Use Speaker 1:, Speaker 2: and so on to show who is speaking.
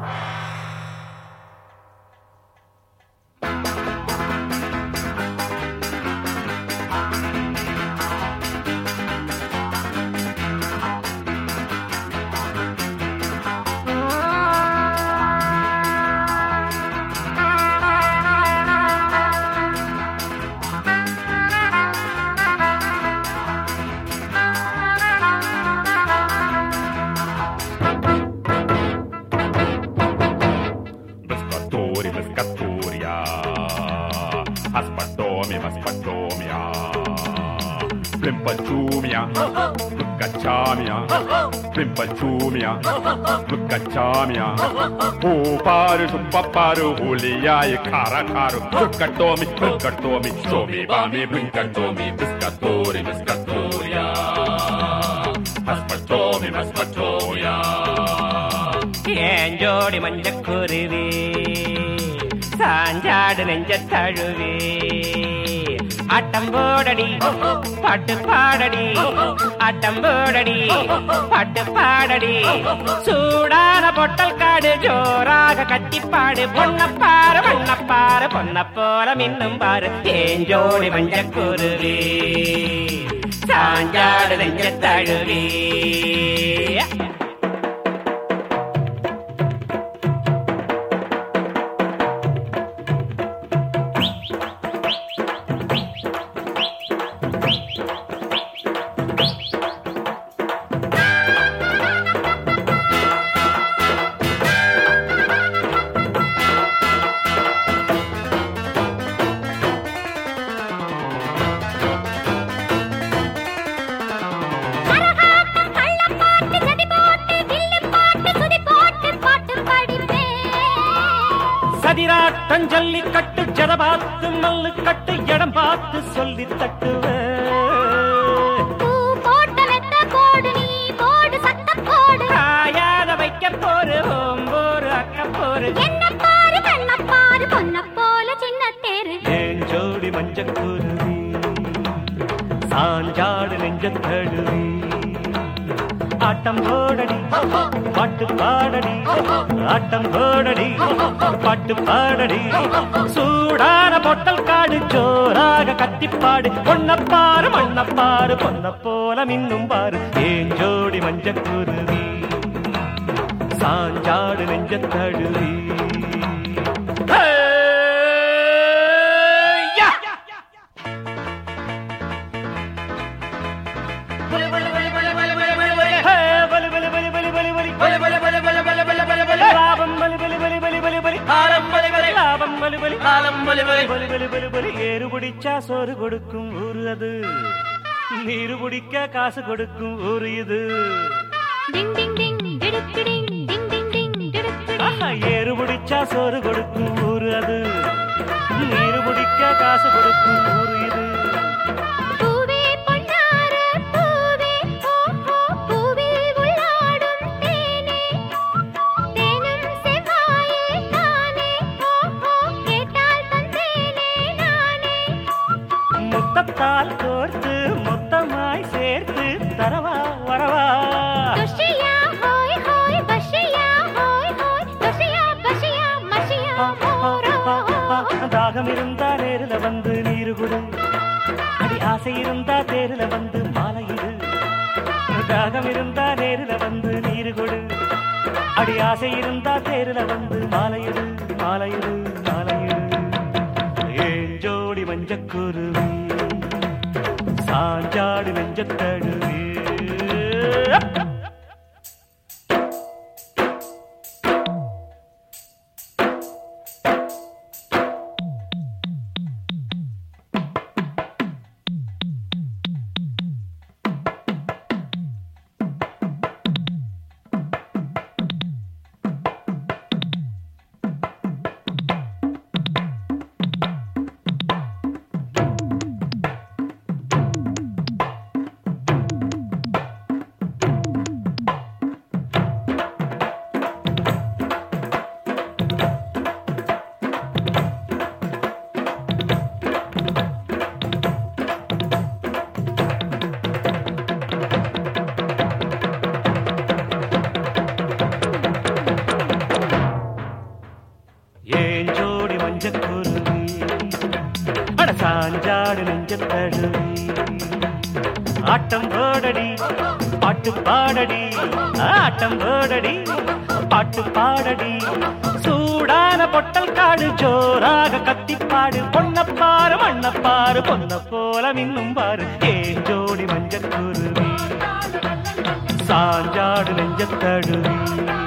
Speaker 1: Pescatori, pescatoria. Aspatomi, maspatomia. Plimpachumia. Lucachamia. Plimpachumia. Lucachamia. Uparu, supaparu, hulia, e cara, caro. Pescatomi, pescatomi. Somi, bami, blinkatomi. Pescatori, pescatoria. Aspatomi, maspatoria.
Speaker 2: ஏன் ஜோடி மஞ்சக்குருவி சாஞ்சாடு நெஞ்ச தழுவி ஆட்டம் போடடி பாட்டு பாடடி ஆட்டம் போடடி பாட்டு பாடடி சூடான பொட்டல் காடு ஜோராக கட்டிப்பாடு பொன்னப்பாரு வண்ணப்பாரு பொன்ன போல மின்னும் பாரு ஏன் ஜோடி மஞ்சக்குருவி சாஞ்சாடு நெஞ்ச தழுவி
Speaker 3: கரகாட்டம், கள்ளப்பாட்டு, சதி போட்டு, வில்லு பாட்டு, சுதி போட்டு, பாட்டு படிப்பேன்.
Speaker 2: சதிராட்டம் ஜல்லிக்கட்டு ஜட பார்த்து மல்லு கட்டு இடம் பார்த்து சொல்லி தட்டுவேன்
Speaker 3: பூ போட்ட மெத்த போடு நீ, போடு சத்தம் போடு.
Speaker 2: காயாத வைக்க போரு ஓம்போரு அக்க போரு
Speaker 3: என்ன பாரு, கண்ண பாரு, பொன்ன போல சின்ன தேரு.
Speaker 2: ஏன் ஜோடி மஞ்ச குருவி சாஞ்சாடு நெஞ்ச தழுவி ஆட்டம் போடடி பாட்டு பாடடி ஆட்டம் போடடி பாட்டு பாடடி சூடான பொட்டல் காடு ஜோராக கத்திப்பாடு பொன்னப்பாரு மண்ணப்பாரு பொன்ன போல மின்னும் பாரு ஏன் ஜோடி மஞ்ச குருவி சாஞ்சாடு நெஞ்ச தழுவி யா ஏறு பிடிச்சா சோறு கொடுக்கும் ஊரு அது நீரு பிடிக்க காசு கொடுக்கும் ஊரு இது
Speaker 3: டிங், டிங், டிங், டிடுக்கு டிங், டிங், டிங், டிங், டிடுக்கு டிங்.
Speaker 2: ஆஹா, ஏறு பிடிச்சா சோறு கொடுக்கும் ஊரு அது நீரு பிடிக்க காசு கொடுக்கும் ஊரு இது
Speaker 3: பூவே பொன்னார பூவே, ஓ, ஓ, பூவில் உள்ளாடும் தேனே. தேனும் செவ்வாயே தானே, ஓ, ஓ, கேட்டால் தந்தேனே நானே.
Speaker 2: முத்தத்தால் கோர்த்து மொத்தமாய் சேர்த்து தரவா வரவா
Speaker 3: துஷியா, ஹோய், ஹோய், பஷியா, ஹோய், ஹோய், துஷியா, பஷியா, மஷியா, மோரோ.
Speaker 2: தாகம் இருந்தா நேருல வந்து நீரு குடு அடி ஆசை இருந்தா தேருல வந்து மாலையிடு தாகம் இருந்தா நேருல வந்து நீரு கொடு அடி ஆசை இருந்தா தேருல வந்து மாலையிடு மாலையிடு மாலையிடு ஏன் ஜோடி மஞ்சக்குருவி சாஞ்சாடு நெஞ்சத்தழுவி சாஞ்சாடு நெஞ்சத்தழுவி ஆட்டம் போடடி பாட்டு பாடடி ஆட்டம் போடடி பாட்டு பாடடி சூடான பொட்டல் காடு ஜோராக கத்திப்பாடு பொன்னப்பாரு மண்ணப்பாரு பொன்ன போல மின்னும் பாரு ஏன் ஜோடி மஞ்சள் குருவி சாஞ்சாடு நெஞ்சத்தழுவி